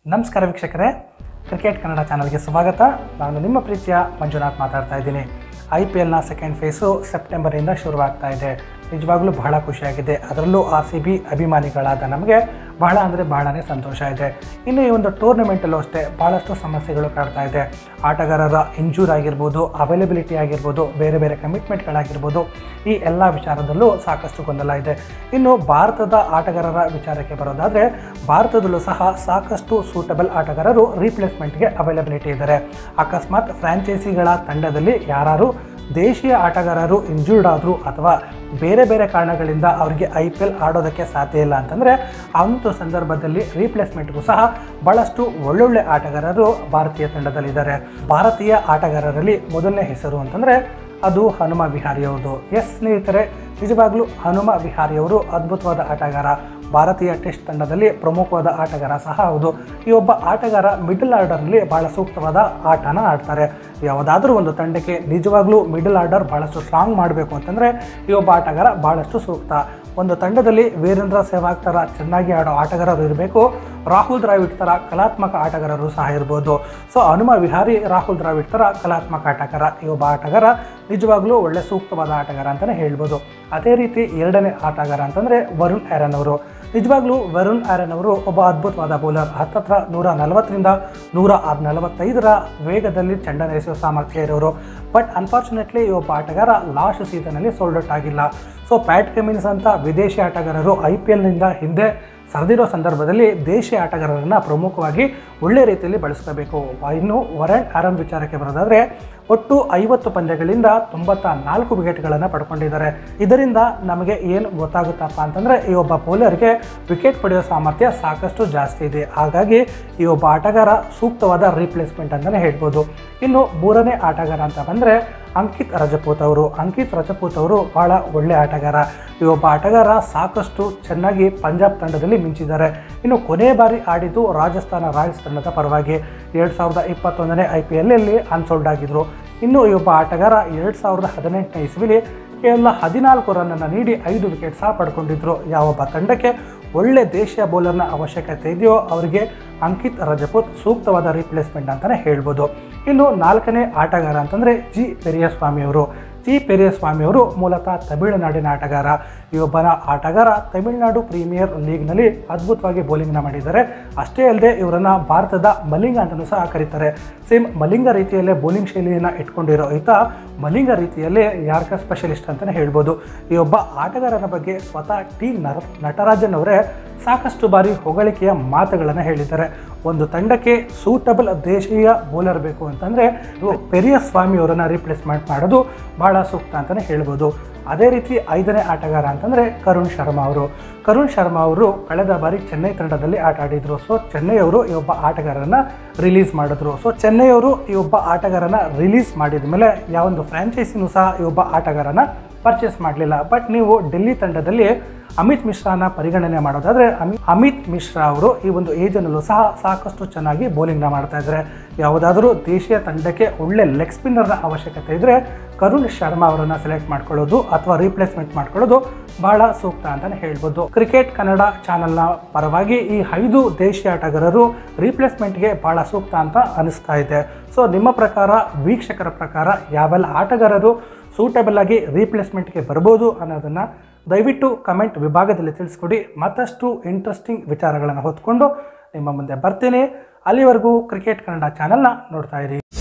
ನಮಸ್ಕಾರ ವೀಕ್ಷಕರೇ ಕ್ರಿಕೆಟ್ ಕನ್ನಡ ಚಾನಲ್ಗೆ ಸ್ವಾಗತ ನಾನು ನಿಮ್ಮ ಪ್ರೀತಿಯ ಮಂಜುನಾಥ್ ಮಾತಾಡ್ತಾ ಇದ್ದೀನಿ ಐ ಪಿ ಎಲ್ನ ಸೆಕೆಂಡ್ ಫೇಸು ಸೆಪ್ಟೆಂಬರಿಂದ ಶುರುವಾಗ್ತಾ ಇದೆ ನಿಜವಾಗ್ಲೂ ಬಹಳ ಖುಷಿಯಾಗಿದೆ ಅದರಲ್ಲೂ ಆರ್ ಸಿ ಬಿ ಅಭಿಮಾನಿಗಳಾದ ನಮಗೆ ಬಹಳ ಅಂದರೆ ಬಹಳನೇ ಸಂತೋಷ ಇದೆ ಇನ್ನು ಈ ಒಂದು ಟೂರ್ನಮೆಂಟಲ್ಲೂ ಅಷ್ಟೇ ಭಾಳಷ್ಟು ಸಮಸ್ಯೆಗಳು ಕಾಡ್ತಾ ಇದೆ ಆಟಗಾರರ ಇಂಜೂರ್ ಆಗಿರ್ಬೋದು ಅವೈಲಬಿಲಿಟಿ ಆಗಿರ್ಬೋದು ಬೇರೆ ಬೇರೆ ಕಮಿಟ್ಮೆಂಟ್ಗಳಾಗಿರ್ಬೋದು ಈ ಎಲ್ಲ ವಿಚಾರದಲ್ಲೂ ಸಾಕಷ್ಟು ಗೊಂದಲ ಇದೆ ಇನ್ನು ಭಾರತದ ಆಟಗಾರರ ವಿಚಾರಕ್ಕೆ ಬರೋದಾದರೆ ಭಾರತದಲ್ಲೂ ಸಹ ಸಾಕಷ್ಟು ಸೂಟಬಲ್ ಆಟಗಾರರು ರೀಪ್ಲೇಸ್ಮೆಂಟ್ಗೆ ಅವೈಲಬಿಲಿಟಿ ಇದ್ದಾರೆ ಅಕಸ್ಮಾತ್ ಫ್ರಾಂಚೈಸಿಗಳ ತಂಡದಲ್ಲಿ ಯಾರು ದೇಶೀಯ ಆಟಗಾರರು ಇಂಜೂರ್ಡ್ ಆದರು ಅಥವಾ ಬೇರೆ ಬೇರೆ ಕಾರಣಗಳಿಂದ ಅವರಿಗೆ ಐ ಪಿ ಎಲ್ ಆಡೋದಕ್ಕೆ ಸಾಧ್ಯ ಇಲ್ಲ ಅಂತಂದರೆ ಅಂಥ ಸಂದರ್ಭದಲ್ಲಿ ರೀಪ್ಲೇಸ್ಮೆಂಟ್ಗೂ ಸಹ ಭಾಳಷ್ಟು ಒಳ್ಳೊಳ್ಳೆ ಆಟಗಾರರು ಭಾರತೀಯ ತಂಡದಲ್ಲಿದ್ದಾರೆ ಭಾರತೀಯ ಆಟಗಾರರಲ್ಲಿ ಮೊದಲನೇ ಹೆಸರು ಅಂತಂದರೆ ಅದು ಹನುಮ ವಿಹಾರಿಯವ್ರದ್ದು ಎಸ್ ಸ್ನೇಹಿತರೆ ನಿಜವಾಗ್ಲೂ ಹನುಮ ವಿಹಾರಿಯವರು ಅದ್ಭುತವಾದ ಆಟಗಾರ ಭಾರತೀಯ ಟೆಸ್ಟ್ ತಂಡದಲ್ಲಿ ಪ್ರಮುಖವಾದ ಆಟಗಾರ ಸಹ ಹೌದು ಈ ಒಬ್ಬ ಆಟಗಾರ ಮಿಡಲ್ ಆರ್ಡರ್ನಲ್ಲಿ ಭಾಳ ಸೂಕ್ತವಾದ ಆಟನ ಆಡ್ತಾರೆ ಯಾವುದಾದ್ರೂ ಒಂದು ತಂಡಕ್ಕೆ ನಿಜವಾಗ್ಲೂ ಮಿಡಲ್ ಆರ್ಡರ್ ಭಾಳಷ್ಟು ಸ್ಟ್ರಾಂಗ್ ಮಾಡಬೇಕು ಅಂತಂದರೆ ಈ ಒಬ್ಬ ಆಟಗಾರ ಭಾಳಷ್ಟು ಸೂಕ್ತ ಒಂದು ತಂಡದಲ್ಲಿ ವೀರೇಂದ್ರ ಸೆಹ್ವಾಗ್ ಥರ ಚೆನ್ನಾಗಿ ಆಡೋ ಆಟಗಾರರು ಇರಬೇಕು ರಾಹುಲ್ ದ್ರಾವಿಡ್ ಥರ ಕಲಾತ್ಮಕ ಆಟಗಾರರು ಸಹ ಇರ್ಬೋದು ಸೊ ಹನುಮ ವಿಹಾರಿ ರಾಹುಲ್ ದ್ರಾವಿಡ್ ಥರ ಕಲಾತ್ಮಕ ಆಟಗಾರ ಈ ಒಬ್ಬ ಆಟಗಾರ ನಿಜವಾಗ್ಲೂ ಒಳ್ಳೆ ಸೂಕ್ತವಾದ ಆಟಗಾರ ಅಂತಲೇ ಹೇಳ್ಬೋದು ಅದೇ ರೀತಿ ಎರಡನೇ ಆಟಗಾರ ಅಂತಂದರೆ ವರುಣ್ ಆ್ಯರನ್ ಅವರು ನಿಜವಾಗ್ಲೂ ವರುಣ್ ಆ್ಯರನ್ ಅವರು ಒಬ್ಬ ಅದ್ಭುತವಾದ ಬೌಲರ್ ಹತ್ತತ್ರ ನೂರ ನಲವತ್ತರಿಂದ ನೂರ ನಲವತ್ತೈದರ ವೇಗದಲ್ಲಿ ಚೆಂಡನ್ನು ಎಸೆಯುವ ಸಾಮರ್ಥ್ಯ ಇರೋರು ಬಟ್ ಅನ್ಫಾರ್ಚುನೇಟ್ಲಿ ಈ ಒಬ್ಬ ಆಟಗಾರ ಲಾಸ್ಟ್ ಸೀಸನಲ್ಲಿ ಸೋಲ್ಡ್ ಔಟ್ ಆಗಿಲ್ಲ ಸೊ ಪ್ಯಾಟ್ ಕಮಿನ್ಸ್ ಅಂತ ವಿದೇಶಿ ಆಟಗಾರರು ಐ ಪಿ ಎಲ್ನಿಂದ ಹಿಂದೆ ಸರಿದಿರೋ ಸಂದರ್ಭದಲ್ಲಿ ದೇಶೀಯ ಆಟಗಾರರನ್ನು ಪ್ರಮುಖವಾಗಿ ಒಳ್ಳೆ ರೀತಿಯಲ್ಲಿ ಬಳಸ್ಕೋಬೇಕು ಇನ್ನು ವರಣ್ ಆರನ್ ವಿಚಾರಕ್ಕೆ ಬರೋದಾದರೆ ಒಟ್ಟು ಐವತ್ತು ಪಂದ್ಯಗಳಿಂದ ತೊಂಬತ್ತ ನಾಲ್ಕು ವಿಕೆಟ್ಗಳನ್ನು ಪಡ್ಕೊಂಡಿದ್ದಾರೆ ಇದರಿಂದ ನಮಗೆ ಏನು ಗೊತ್ತಾಗುತ್ತಪ್ಪ ಅಂತಂದರೆ ಈ ಒಬ್ಬ ಬೌಲರ್ಗೆ ವಿಕೆಟ್ ಪಡೆಯೋ ಸಾಮರ್ಥ್ಯ ಸಾಕಷ್ಟು ಜಾಸ್ತಿ ಇದೆ ಹಾಗಾಗಿ ಈ ಒಬ್ಬ ಆಟಗಾರ ಸೂಕ್ತವಾದ ರೀಪ್ಲೇಸ್ಮೆಂಟ್ ಅಂತಲೇ ಹೇಳ್ಬೋದು ಇನ್ನು ಮೂರನೇ ಆಟಗಾರ ಅಂತ ಬಂದರೆ ಅಂಕಿತ್ ರಜಪೂತ್ ಅವರು ಅಂಕಿತ್ ರಜಪೂತ್ ಅವರು ಭಾಳ ಒಳ್ಳೆ ಆಟಗಾರ ಈ ಒಬ್ಬ ಆಟಗಾರ ಸಾಕಷ್ಟು ಚೆನ್ನಾಗಿ ಪಂಜಾಬ್ ತಂಡದಲ್ಲಿ ಮಿಂಚಿದ್ದಾರೆ ಇನ್ನು ಕೊನೆ ಬಾರಿ ಆಡಿದ್ದು ರಾಜಸ್ಥಾನ ರಾಯಲ್ಸ್ ತಂಡದ ಪರವಾಗಿ ಎರಡು ಸಾವಿರದ ಇಪ್ಪತ್ತೊಂದನೇ ಐ ಪಿ ಎಲ್ಲಿ ಅನ್ಸೋಲ್ಡ್ ಆಗಿದ್ರು ಇನ್ನು ಈ ಒಬ್ಬ ಆಟಗಾರ ಎರಡು ಸಾವಿರದ ಹದಿನೆಂಟನೇ ಇಸ್ವಿಲಿ ಕೇವಲ ಹದಿನಾಲ್ಕು ರನ್ನನ್ನು ನೀಡಿ ಐದು ವಿಕೆಟ್ ಸಹ ಪಡ್ಕೊಂಡಿದ್ರು ಯಾವೊಬ್ಬ ತಂಡಕ್ಕೆ ಒಳ್ಳೆ ದೇಶೀಯ ಬೌಲರ್ನ ಅವಶ್ಯಕತೆ ಇದೆಯೋ ಅವರಿಗೆ ಅಂಕಿತ್ ರಜಪೂತ್ ಸೂಕ್ತವಾದ ರೀಪ್ಲೇಸ್ಮೆಂಟ್ ಅಂತಲೇ ಹೇಳ್ಬೋದು ಇನ್ನು ನಾಲ್ಕನೇ ಆಟಗಾರ ಅಂತಂದರೆ ಜಿ ಪೆರಿಯಸ್ವಾಮಿ ಅವರು ಜಿ ಪೆರಿಯಸ್ವಾಮಿ ಅವರು ಮೂಲತಃ ತಮಿಳುನಾಡಿನ ಆಟಗಾರ ಈ ಒಬ್ಬನ ಆಟಗಾರ ತಮಿಳುನಾಡು ಪ್ರೀಮಿಯರ್ ಲೀಗ್ನಲ್ಲಿ ಅದ್ಭುತವಾಗಿ ಬೌಲಿಂಗ್ನ ಮಾಡಿದ್ದಾರೆ ಅಷ್ಟೇ ಅಲ್ಲದೆ ಇವರನ್ನು ಭಾರತದ ಮಲಿಂಗ ಅಂತಲೂ ಸಹ ಕರೀತಾರೆ ಸೇಮ್ ಮಲಿಂಗ ರೀತಿಯಲ್ಲೇ ಬೌಲಿಂಗ್ ಶೈಲಿಯನ್ನು ಇಟ್ಕೊಂಡಿರೋ ಈತ ಮಲಿಂಗ ರೀತಿಯಲ್ಲೇ ಯಾರ್ಕ ಸ್ಪೆಷಲಿಸ್ಟ್ ಅಂತಲೇ ಹೇಳ್ಬೋದು ಈ ಒಬ್ಬ ಆಟಗಾರನ ಬಗ್ಗೆ ಸ್ವತಃ ಟಿ ನರ ನಟರಾಜನ್ ಅವರೇ ಸಾಕಷ್ಟು ಬಾರಿ ಹೊಗಳಿಕೆಯ ಮಾತುಗಳನ್ನು ಹೇಳಿದ್ದಾರೆ ಒಂದು ತಂಡಕ್ಕೆ ಸೂಟಬಲ್ ದೇಶೀಯ ಬೌಲರ್ ಬೇಕು ಅಂತಂದರೆ ಪೆರಿಯ ಸ್ವಾಮಿ ಅವರನ್ನು ರಿಪ್ಲೇಸ್ಮೆಂಟ್ ಮಾಡೋದು ಭಾಳ ಸೂಕ್ತ ಅಂತಲೇ ಹೇಳ್ಬೋದು ಅದೇ ರೀತಿ ಐದನೇ ಆಟಗಾರ ಅಂತಂದರೆ ಕರುಣ್ ಶರ್ಮಾ ಅವರು ಕರುಣ್ ಶರ್ಮಾ ಅವರು ಕಳೆದ ಬಾರಿ ಚೆನ್ನೈ ತಂಡದಲ್ಲಿ ಆಟ ಆಡಿದರು ಸೊ ಚೆನ್ನೈ ಅವರು ಈ ಒಬ್ಬ ಆಟಗಾರನ ರಿಲೀಸ್ ಮಾಡಿದ್ರು ಸೊ ಚೆನ್ನೈ ಅವರು ಈ ಒಬ್ಬ ಆಟಗಾರನ ರಿಲೀಸ್ ಮಾಡಿದ ಮೇಲೆ ಯಾವೊಂದು ಫ್ರಾಂಚೈಸಿನೂ ಸಹ ಈ ಒಬ್ಬ ಆಟಗಾರನ ಪರ್ಚೇಸ್ ಮಾಡಲಿಲ್ಲ ಬಟ್ ನೀವು ಡೆಲ್ಲಿ ತಂಡದಲ್ಲಿ ಅಮಿತ್ ಮಿಶ್ರಾನ ಪರಿಗಣನೆ ಮಾಡೋದಾದರೆ ಅಮಿ ಅಮಿತ್ ಮಿಶ್ರಾ ಅವರು ಈ ಒಂದು ಏಜನಲ್ಲೂ ಸಹ ಸಾಕಷ್ಟು ಚೆನ್ನಾಗಿ ಬೌಲಿಂಗ್ನ ಮಾಡ್ತಾ ಇದ್ದಾರೆ ಯಾವುದಾದ್ರೂ ದೇಶೀಯ ತಂಡಕ್ಕೆ ಒಳ್ಳೆ ಲೆಗ್ ಸ್ಪಿನ್ನರ್ನ ಅವಶ್ಯಕತೆ ಇದ್ದರೆ ಕರುಣ್ ಶರ್ಮಾ ಅವರನ್ನು ಸೆಲೆಕ್ಟ್ ಮಾಡ್ಕೊಳ್ಳೋದು ಅಥವಾ ರೀಪ್ಲೇಸ್ಮೆಂಟ್ ಮಾಡ್ಕೊಳ್ಳೋದು ಬಹಳ ಸೂಕ್ತ ಅಂತಲೇ ಹೇಳ್ಬೋದು ಕ್ರಿಕೆಟ್ ಕನ್ನಡ ಚಾನಲ್ನ ಪರವಾಗಿ ಈ ಐದು ದೇಶೀಯ ಆಟಗಾರರು ರೀಪ್ಲೇಸ್ಮೆಂಟ್ಗೆ ಭಾಳ ಸೂಕ್ತ ಅಂತ ಅನಿಸ್ತಾ ಇದೆ ಸೊ ನಿಮ್ಮ ಪ್ರಕಾರ ವೀಕ್ಷಕರ ಪ್ರಕಾರ ಯಾವೆಲ್ಲ ಆಟಗಾರರು ಸೂಟಬಲ್ ಆಗಿ ರೀಪ್ಲೇಸ್ಮೆಂಟ್ಗೆ ಬರ್ಬೋದು ಅನ್ನೋದನ್ನು ದಯವಿಟ್ಟು ಕಮೆಂಟ್ ವಿಭಾಗದಲ್ಲಿ ತಿಳಿಸ್ಕೊಡಿ ಮತ್ತಷ್ಟು ಇಂಟ್ರೆಸ್ಟಿಂಗ್ ವಿಚಾರಗಳನ್ನು ಹೊತ್ಕೊಂಡು ನಿಮ್ಮ ಮುಂದೆ ಬರ್ತೀನಿ ಅಲ್ಲಿವರೆಗೂ ಕ್ರಿಕೆಟ್ ಕನ್ನಡ ಚಾನಲ್ನ ನೋಡ್ತಾ ಇರಿ